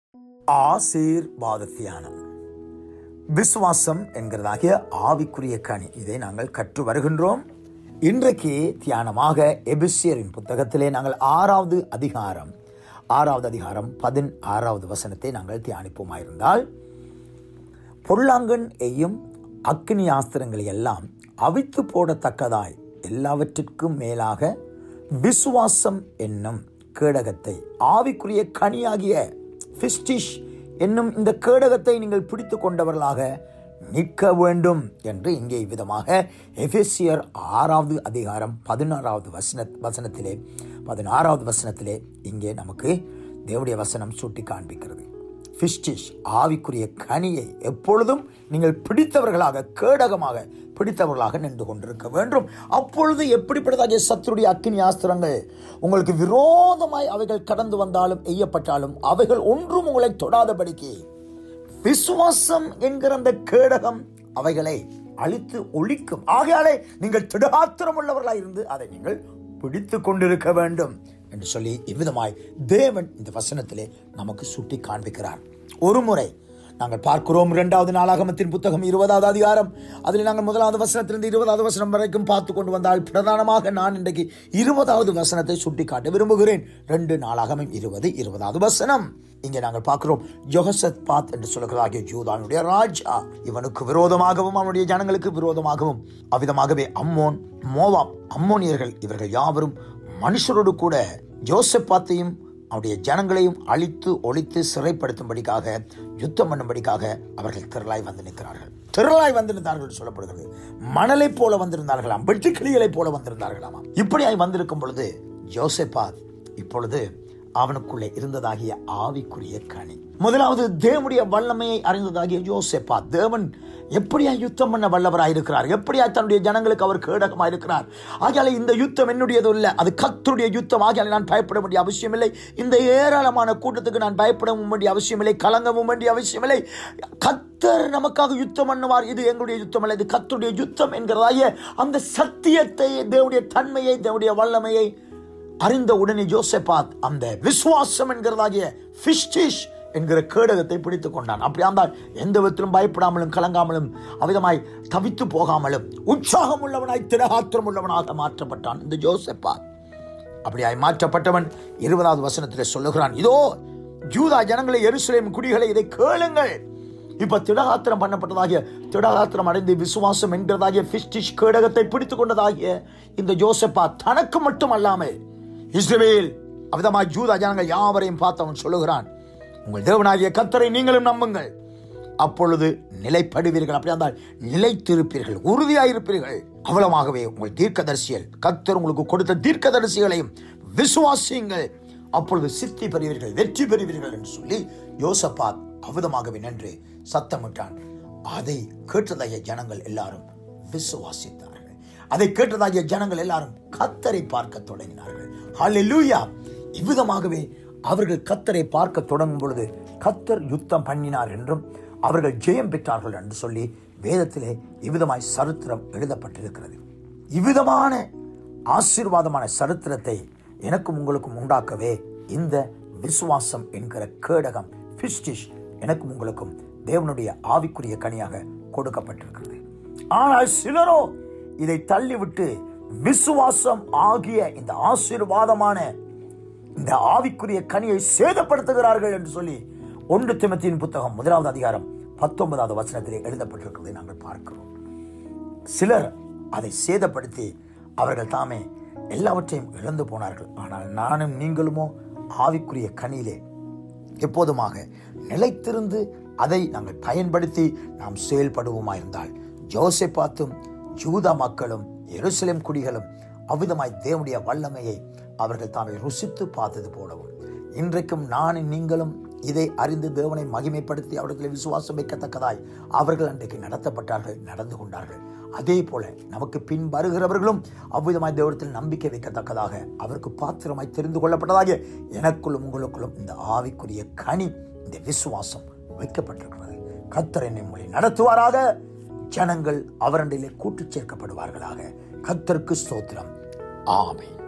ஆசீர்வாத தியானம் விசுவாசம் என்கிறதாகிய ஆவிக்குரிய கனி இதை நாங்கள் கற்று வருகின்றோம் இன்றைக்கு தியானமாக எபிசியரின் புத்தகத்திலே நாங்கள் ஆறாவது அதிகாரம் ஆறாவது அதிகாரம் பதினாறாவது வசனத்தை நாங்கள் தியானிப்போமாயிருந்தால் பொருளாங்கன் எய்யும் அக்னி ஆஸ்திரங்களை எல்லாம் அவித்து போடத்தக்கதாய் எல்லாவற்றிற்கும் மேலாக விசுவாசம் என்னும் கேடகத்தை ஆவிக்குரிய கனியாகிய பிஸ்டிஷ் என்னும் இந்த கேடகத்தை நீங்கள் பிடித்து கொண்டவர்களாக நிற்க வேண்டும் என்று இங்கே விதமாக எஃபேசியர் ஆறாவது அதிகாரம் பதினாறாவது வசன வசனத்திலே பதினாறாவது வசனத்திலே இங்கே நமக்கு தேவடைய வசனம் சுட்டி காண்பிக்கிறது பிஸ்டிஷ் ஆவிக்குரிய கனியை எப்பொழுதும் நீங்கள் பிடித்தவர்களாக கேடகமாக பிடித்தவர்களாக நின்று கொண்டிருக்க வேண்டும் அப்பொழுது எப்படிப்பட்டதாகிய சத்துருடைய அக்கினி ஆஸ்திரங்கள் உங்களுக்கு விரோதமாய் அவைகள் கடந்து வந்தாலும் எய்யப்பட்டாலும் அவைகள் ஒன்றும் உங்களை தொடாதபடிக்கு விசுவாசம் என்கிற அந்த கேடகம் அவைகளை அழித்து ஒழிக்கும் ஆகையாலே நீங்கள் திடாத்திரம் உள்ளவர்களாய் இருந்து அதை நீங்கள் பிடித்து கொண்டிருக்க வேண்டும் என்று சொல்லி இவ்விதமாய் தேவன் இந்த வசனத்திலே நமக்கு சுட்டி காண்பிக்கிறார் ஒரு முறை நாங்கள் பார்க்கிறோம் இரண்டாவது நாளாகமத்தின் புத்தகம் இருபதாவது அதிகாரம் அதில் நாங்கள் முதலாவது வசனத்திலிருந்து இருபதாவது வசனம் வரைக்கும் பார்த்து கொண்டு வந்தால் பிரதானமாக நான் இன்றைக்கு இருபதாவது வசனத்தை சுட்டி காட்ட விரும்புகிறேன் ரெண்டு நாளாகமும் இருபது இருபதாவது வசனம் இங்கே நாங்கள் பார்க்கிறோம் ஜொஹசத் பாத் என்று சொல்கிறாகிய ஜூதானுடைய ராஜா இவனுக்கு விரோதமாகவும் அவனுடைய ஜனங்களுக்கு விரோதமாகவும் அவ்விதமாகவே அம்மோன் மோவாம் அம்மோனியர்கள் இவர்கள் யாவரும் மனுஷரோடு கூட ஜோசப்பாத்தையும் அவருடைய ஜனங்களையும் அழித்து ஒழித்து சிறைப்படுத்தும்படிக்காக யுத்தம் பண்ணும்படிக்காக அவர்கள் திரளாய் வந்து நிற்கிறார்கள் திரளாய் வந்திருந்தார்கள் சொல்லப்படுகிறது மணலை போல வந்திருந்தார்களாம் வெட்டுக்கிளிகளை போல வந்திருந்தார்களாம் இப்படியாய் வந்திருக்கும் பொழுது ஜோசப்பாத் இப்பொழுது அவனுக்குள்ளே இருந்ததாகிய ஆவிக்குரிய கனி முதலாவது தேவனுடைய வல்லமையை அறிந்ததாகிய யோசேப்பா தேவன் எப்படியா யுத்தம் பண்ண வல்லவராயிருக்கிறார் எப்படியா தன்னுடைய ஜனங்களுக்கு அவர் கேடகமாயிருக்கிறார் ஆகியால இந்த யுத்தம் என்னுடையது இல்லை அது கத்தருடைய யுத்தம் ஆகியால நான் பயப்பட வேண்டிய அவசியமில்லை இந்த ஏராளமான கூட்டத்துக்கு நான் பயப்படவும் வேண்டிய அவசியமில்லை கலங்கவும் வேண்டிய அவசியமில்லை கத்தர் நமக்காக யுத்தம் பண்ணுவார் இது எங்களுடைய யுத்தம் அல்ல இது கத்தருடைய யுத்தம் என்கிறதாகிய அந்த சத்தியத்தை தேவனுடைய தன்மையை தேவனுடைய வல்லமையை அறிந்த உடனே ஜோசப்பாத் அந்த விசுவாசம் என்கிறதாகிய ஃபிஸ்டிஷ் என்கிற கேடகத்தை பிடித்துக் கொண்டான் அப்படி இருந்தால் எந்த விதத்திலும் பயப்படாமலும் கலங்காமலும் அவிதமாய் தவித்து போகாமலும் உற்சாகம் உள்ளவனாய் திடகாத்திரம் உள்ளவனாக மாற்றப்பட்டான் இந்த ஜோசப்பாத் அப்படியாய் மாற்றப்பட்டவன் இருபதாவது வசனத்தில் சொல்லுகிறான் இதோ ஜூதா ஜனங்களை எருசலேம் குடிகளை இதை கேளுங்கள் இப்ப திடகாத்திரம் பண்ணப்பட்டதாகிய திடகாத்திரம் அடைந்து விசுவாசம் என்கிறதாகிய பிஸ்டிஷ் கேடகத்தை பிடித்துக் கொண்டதாகிய இந்த ஜோசப்பா தனக்கு மட்டும் அல்லாமல் இஸ்ரவேல் அவிதமாய் ஜூதா ஜனங்கள் யாவரையும் பார்த்து அவன் சொல்லுகிறான் உங்கள் தேவனாகிய கத்தரை நீங்களும் நம்புங்கள் அப்பொழுது நிலைப்படுவீர்கள் அப்படி இருந்தால் நிலைத்திருப்பீர்கள் உறுதியாயிருப்பீர்கள் அவ்வளவாகவே உங்கள் தீர்க்கதரிசியல் கத்தர் உங்களுக்கு கொடுத்த தீர்க்கதரிசிகளையும் விசுவாசியுங்கள் அப்பொழுது சித்தி பெறுவீர்கள் வெற்றி பெறுவீர்கள் என்று சொல்லி யோசப்பாத் அவிதமாகவே நின்று சத்தமிட்டான் அதை கேட்டதாகிய ஜனங்கள் எல்லாரும் விசுவாசித்தார்கள் அதை கேட்டதாகிய ஜனங்கள் எல்லாரும் கத்தரை பார்க்க தொடங்கினார்கள் ஹalleluya இவ்விதமாகவே அவர்கள் கத்தரை பார்க்க தொடங்கும் பொழுது கத்தர் யுத்தம் பண்ணினார் என்றும் அவர்கள் ஜெயம் பெற்றார்கள் என்று சொல்லி வேதத்திலே இவ்விதமாய் சரித்திரம் எழுதப்பட்டிருக்கிறது இவ்விதமான ஆசீர்வாதமான சரித்திரத்தை எனக்கும் உங்களுக்கும் உண்டாக்கவே இந்த விசுவாசம் என்கிற கேடகம் பிஸ்டிஷ் எனக்கும் உங்களுக்கும் தேவனுடைய ஆவிக்குரிய கனியாக கொடுக்கப்பட்டிருக்கிறது ஆனால் சிலரோ இதை தள்ளிவிட்டு விசுவாசம் ஆகிய இந்த ஆசீர்வாதமான இந்த ஆவிக்குரிய கனியை சேதப்படுத்துகிறார்கள் என்று சொல்லி ஒன்று திமத்தியின் புத்தகம் முதலாவது அதிகாரம் பத்தொன்பதாவது வசனத்திலே எழுதப்பட்டிருக்கிறதை நாங்கள் பார்க்கிறோம் சிலர் அதை சேதப்படுத்தி அவர்கள் தாமே எல்லாவற்றையும் இழந்து போனார்கள் ஆனால் நானும் நீங்களுமோ ஆவிக்குரிய கனியிலே எப்போதுமாக நிலைத்திருந்து அதை நாங்கள் பயன்படுத்தி நாம் செயல்படுவோமாயிருந்தால் ஜோசை பார்த்தும் ஜூதா மக்களும் எருசலேம் குடிகளும் அவ்விதமாய் தேவனுடைய வல்லமையை அவர்கள் தாமே ருசித்து பார்த்தது போலவும் இன்றைக்கும் நானும் நீங்களும் இதை அறிந்து தேவனை மகிமைப்படுத்தி அவர்களை விசுவாசம் வைக்கத்தக்கதாய் அவர்கள் அன்றைக்கு நடத்தப்பட்டார்கள் நடந்து கொண்டார்கள் அதே போல நமக்கு பின் வருகிறவர்களும் அவ்விதமாய் தேவத்தில் நம்பிக்கை வைக்கத்தக்கதாக அவருக்கு பாத்திரமாய் தெரிந்து கொள்ளப்பட்டதாக எனக்குள்ளும் உங்களுக்குள்ளும் இந்த ஆவிக்குரிய கனி இந்த விசுவாசம் வைக்கப்பட்டிருக்கிறது கத்தர் என்னை மொழி நடத்துவாராக ஜனங்கள் அவரண்டிலே கூட்டுச் சேர்க்கப்படுவார்களாக கத்தருக்கு ஸ்தோத்திரம் ஆமென்